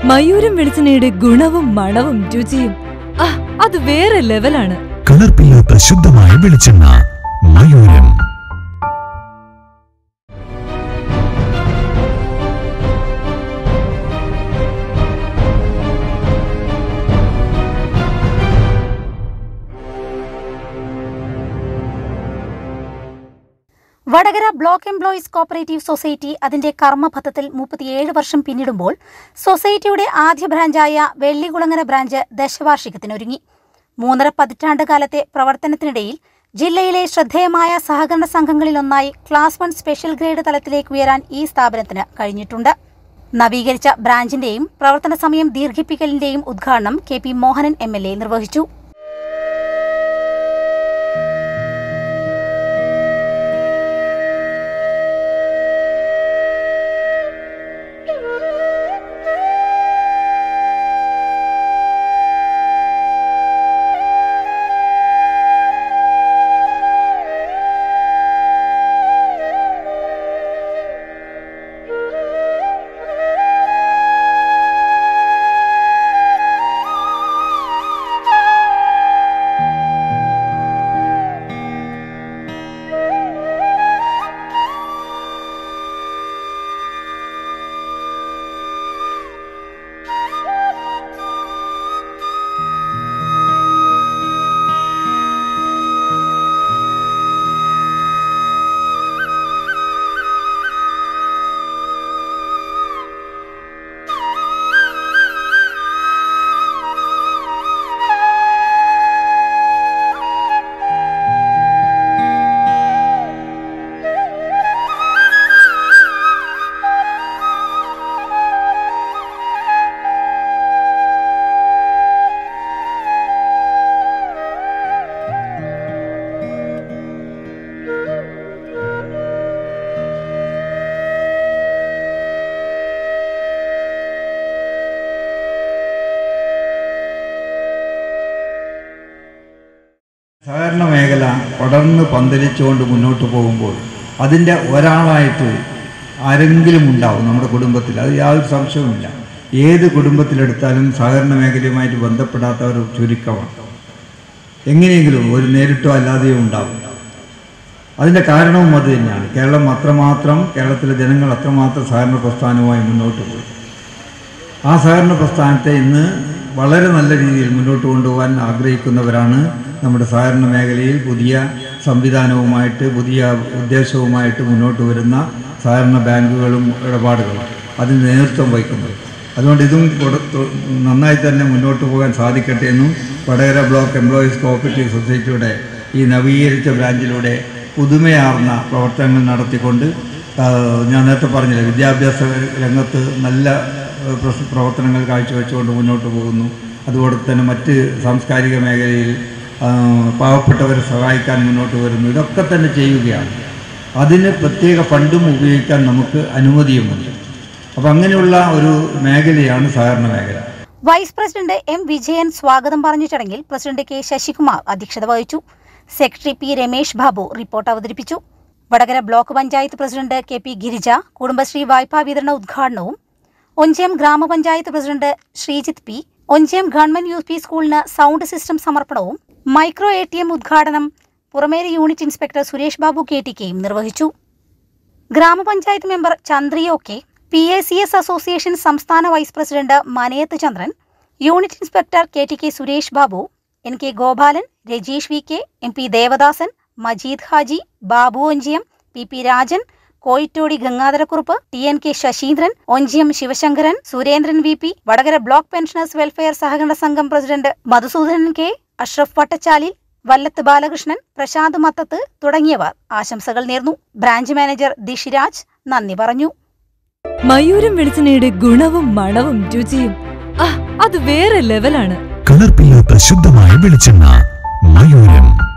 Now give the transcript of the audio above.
മയൂരം വെളിച്ചെണ്ണയുടെ ഗുണവും മണവും രുചിയും ആ അത് വേറെ ലെവലാണ് കലർപ്പില്ലാത്ത ശുദ്ധമായ വെളിച്ചെണ്ണ Mayooram Vadakara block employees cooperative society അതിന്റെ കർമ്മപഥത്തിൽ മുപ്പത്തിയേഴ് വർഷം പിന്നിടുമ്പോൾ സൊസൈറ്റിയുടെ ആദ്യ ബ്രാഞ്ചായ വെള്ളികുളങ്ങര ബ്രാഞ്ച് ദശവാർഷികത്തിനൊരുങ്ങി മൂന്നര പതിറ്റാണ്ട് കാലത്തെ പ്രവർത്തനത്തിനിടയിൽ ജില്ലയിലെ ശ്രദ്ധേയമായ സഹകരണ സംഘങ്ങളിലൊന്നായി ക്ലാസ് വൺ സ്പെഷ്യൽ ഗ്രേഡ് തലത്തിലേക്ക് ഉയരാൻ ഈ സ്ഥാപനത്തിന് കഴിഞ്ഞിട്ടുണ്ട് നവീകരിച്ച ബ്രാഞ്ചിന്റെയും പ്രവർത്തന സമയം ദീർഘിപ്പിക്കലിന്റെയും ഉദ്ഘാടനം K P Mohanan M L A നിർവഹിച്ചു സഹകരണ മേഖല പടർന്ന് പന്തലിച്ചുകൊണ്ട് മുന്നോട്ട് പോകുമ്പോൾ അതിൻ്റെ ഒരാളായിട്ട് ആരെങ്കിലും ഉണ്ടാവും നമ്മുടെ കുടുംബത്തിൽ അത് യാതൊരു സംശയവുമില്ല ഏത് കുടുംബത്തിലെടുത്താലും സഹകരണ മേഖലയുമായിട്ട് ബന്ധപ്പെടാത്തവർ ചുരുക്കമാണ് എങ്ങനെയെങ്കിലും ഒരു നേരിട്ടോ അല്ലാതെയോ ഉണ്ടാവും അതിൻ്റെ കാരണവും അത് തന്നെയാണ് കേരളം അത്രമാത്രം കേരളത്തിലെ ജനങ്ങൾ അത്രമാത്രം സഹകരണ പ്രസ്ഥാനവുമായി മുന്നോട്ട് പോയി ആ സഹകരണ പ്രസ്ഥാനത്തെ ഇന്ന് വളരെ നല്ല രീതിയിൽ മുന്നോട്ട് കൊണ്ടുപോകാൻ ആഗ്രഹിക്കുന്നവരാണ് നമ്മുടെ സഹകരണ മേഖലയിൽ പുതിയ സംവിധാനവുമായിട്ട് പുതിയ ഉദ്ദേശവുമായിട്ട് മുന്നോട്ട് വരുന്ന സഹകരണ ബാങ്കുകളും ഇടപാടുകളും അതിന് നേതൃത്വം വഹിക്കുന്നത് അതുകൊണ്ട് ഇതും കൊടു- തു- നന്നായി തന്നെ മുന്നോട്ട് പോകാൻ സാധിക്കട്ടെ എന്നും വടകര ബ്ലോക്ക് എംപ്ലോയീസ് കോപ്പറേറ്റീവ് സൊസൈറ്റിയുടെ ഈ നവീകരിച്ച ബ്രാഞ്ചിലൂടെ പുതുമയാർന്ന പ്രവർത്തനങ്ങൾ നടത്തിക്കൊണ്ട് ആ, ഞാൻ നേരത്തെ പറഞ്ഞില്ല വിദ്യാഭ്യാസ രംഗത്ത് നല്ല ഏഹ്, പ്രസ്- പ്രവർത്തനങ്ങൾ കാഴ്ചവെച്ചുകൊണ്ട് മുന്നോട്ട് പോകുന്നു അതുപോലെ തന്നെ മറ്റ് സാംസ്കാരിക മേഖലയിൽ ആ, പാവപ്പെട്ടവരെ സഹായിക്കാൻ മുന്നോട്ട് വരുന്നു ഇതൊക്കെ തന്നെ ചെയ്യുകയാണ് അതിന് പ്രത്യേക ഫണ്ടും ഉപയോഗിക്കാൻ നമുക്ക് അനുമതിയുമുണ്ട് അപ്പം അങ്ങനെയുള്ള ഒരു മേഖലയാണ് സഹകരണ മേഖല വൈസ് പ്രസിഡന്റ് എം വിജയൻ സ്വാഗതം പറഞ്ഞ ചടങ്ങിൽ പ്രസിഡന്റ് കെ ശശികുമാർ അധ്യക്ഷത വഹിച്ചു secretary P Ramesh Babu report അവതരിപ്പിച്ചു Vadakara block panchayat president K P Girija Kudumbashree വായ്പാ വിതരണ ഉദ്ഘാടനവും ഒഞ്ചേം ഗ്രാമപഞ്ചായത്ത് president Sreejith P Onchiyam government U P സ്കൂളിന് സൗണ്ട് സിസ്റ്റം സമർപ്പണവും മൈക്രോ എ ടി എം ഉദ്ഘാടനം Purameri unit inspector Suresh Babu K T കെയും നിർവഹിച്ചു ഗ്രാമപഞ്ചായത്ത് member Chandriya K P A C S association സംസ്ഥാന vice president Manayath Chandran unit inspector K T K Suresh Babu N K Gopalan Rajeesh V K M P Devadasan Majeed Haji Babu Onchiyam P P Rajan Koyittodi Gangadharakurup T N K Sasheendran Onchiyam Sivasankaran Surendran V P Vadakara block pensioners welfare സഹകരണ സംഘം president Madhusoodanan K Ashraf Vattachalil Vallath Balakrishnan Prashanth Mathath തുടങ്ങിയവർ ആശംസകൾ നേർന്നു branch manager ദിഷിരാജ് നന്ദി പറഞ്ഞു മയൂരം വെളിച്ചെണ്ണയുടെ ഗുണവും മണവും രുചിയും ആ അത് വേറെ ലെവലാണ് കലർപ്പില്ലാത്ത ശുദ്ധമായ വെളിച്ചെണ്ണ മയൂരം